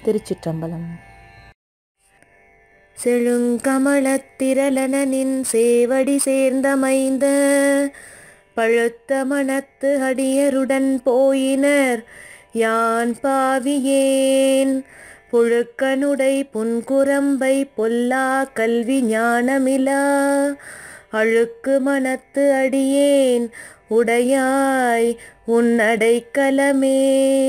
திருச்சிற்றம்பலம் செழுங்கமலத்திரளனின் சேவடி சேர்ந்தமைந்த பழுத்த மனத்து அடியருடன் போயினர் யான் பாவியேன் புழுக்கனுடை புன்குரம்பை பொல்லா கல்வி ஞானமிலா அழுக்கு மனத்து அடியேன் உடையாய் உன் அடைக்கலமே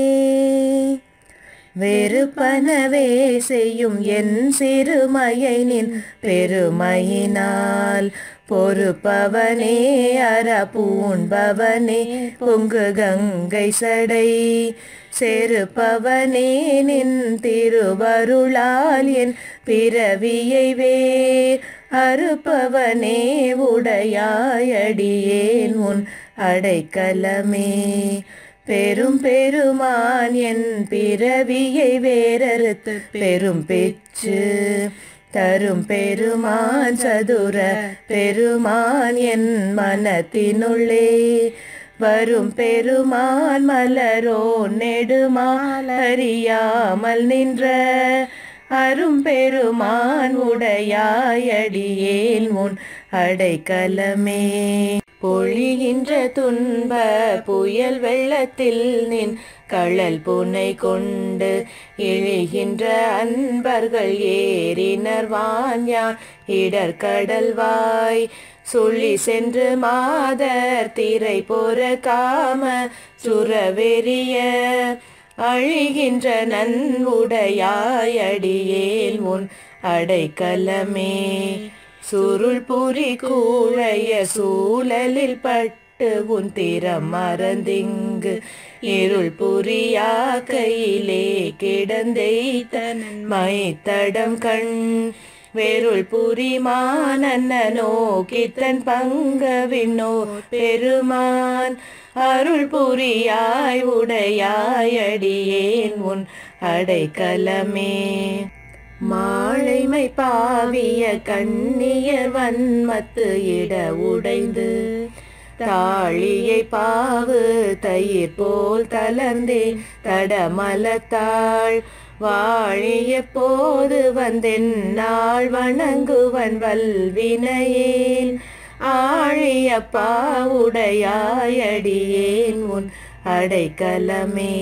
வெறுப்பனவே செய்யும் என் சிறுமையை நின் பெருமையினால் பொறுப்பவனே அற பூண்பவனே பொங்கு கங்கை சடை செருப்பவனே நின் திருவருளால் என் பிறவியை வேர் அறுப்பவனே உடையாயடியேன் உன் அடைக்கலமே பெரும் பெருமான் என் பிறவியை வேறறுத்து பெரும் பெற்று தரும் பெருமான் சதுர பெருமான் என் மனத்தினுள்ளே வரும் பெருமான் மலரோ நெடுமால் அறியாமல் நின்ற அரும் பெருமான் உடையாயடியேன் உன் அடைக்கலமே பொழிகின்ற துன்ப புயல் வெள்ளத்தில் நின் கழல் புனை கொண்டு இழிகின்ற அன்பர்கள் ஏறினர் வாஞ்யான் இடர்கடல்வாய் சொல்லி சென்று மாதர் திரை பொற காம சுரவெறிய அழிகின்ற நன்வுடையாயடியேன் உன் அடைக்கலமே சுருள் புரி கூழைய சூழலில் பட்டு உன் திறம் மறந்திங்கு இருள் புரியா கையிலே கிடந்தைத்தன் மைத்தடம் கண் வெருள் புரிமானன்ன நோக்கித்தன் பங்கவினோ பெருமான் அருள் புரியாய் உடையாயடியேன் உன் அடைக்கலமே மாழைமை பாவிய கண்ணியர் வன்மத்து இட உடைந்து தாழியை பாவு தயிர் போல் தளர்ந்தே தடமலத்தாள் வாழிய போது வந்தென் நாள் வணங்குவன் வல்வினையேன் ஆழிய பாவுடையாயடியேன் உன் அடைக்கலமே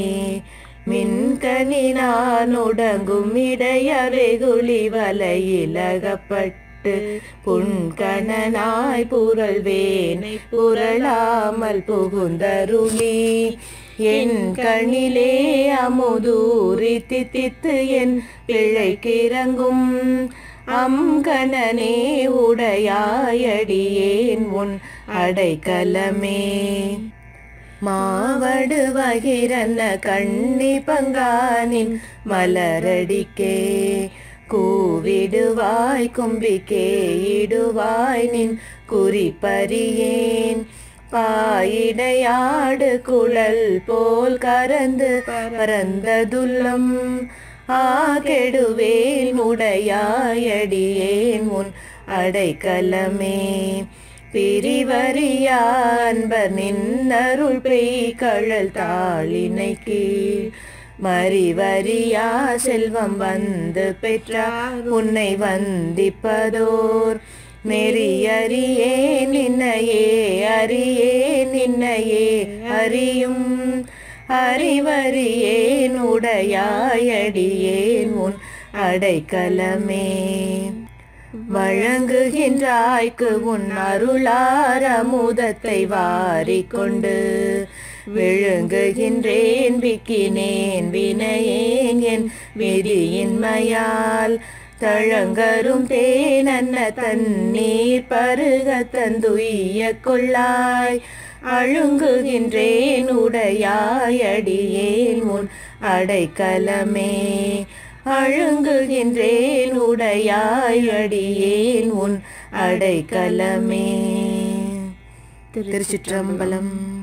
மின்கனி நான் உடங்கும் இடையறைகுழி வலையிலகப்பட்டு புன்கணனாய் புரள்வேனை புரளாமல் புகுந்தருளி என் கண்ணிலே அமுதூரி தித்தித்து என் பிழைக்கிறங்கும் அங்கணனே உடையாயடியேன் உன் அடைக்கலமே மாவடு வகிரன்ன கண்ணி பங்கானின் மலரடிக்கே கூவிடுவாய் கும்பிக்கே இடுவாய் நின் குறிப்பறியேன் பாயிடையாடு குழல் போல் கரந்து பரந்ததுல்லம் ஆகெடுவேன் உடையாயடியேன் உன் அடைக்கலமே பிரிவறியா அன்பர் நின்னருள் பெய் கழல் தாளினை கீழ் மறிவறியா செல்வம் வந்து பெற்றார் உன்னை வந்திப்பதோர் நெறியறியே நின்னையே அறியே நின்னையே அறியும் அறிவறியேன் உடையாயடியேன் உன் அடைக்கலமே வழங்குகின்றாய்க்கு உன் அருளார முதத்தை வாரிக்கொண்டு விழுங்குகின்றேன் விக்கினேன் வினையேன் என் விதியின்மையால் தழங்கரும் தேனன்ன தண்ணீர் பருக தந்துய்ய கொள்ளாய் அழுங்குகின்றேன் உடையாயடியேன் உன் அடைக்கலமே அழுங்குகின்றேன் உடையாயடியேன் உன் அடைக்கலமே திருச்சிற்றம்பலம்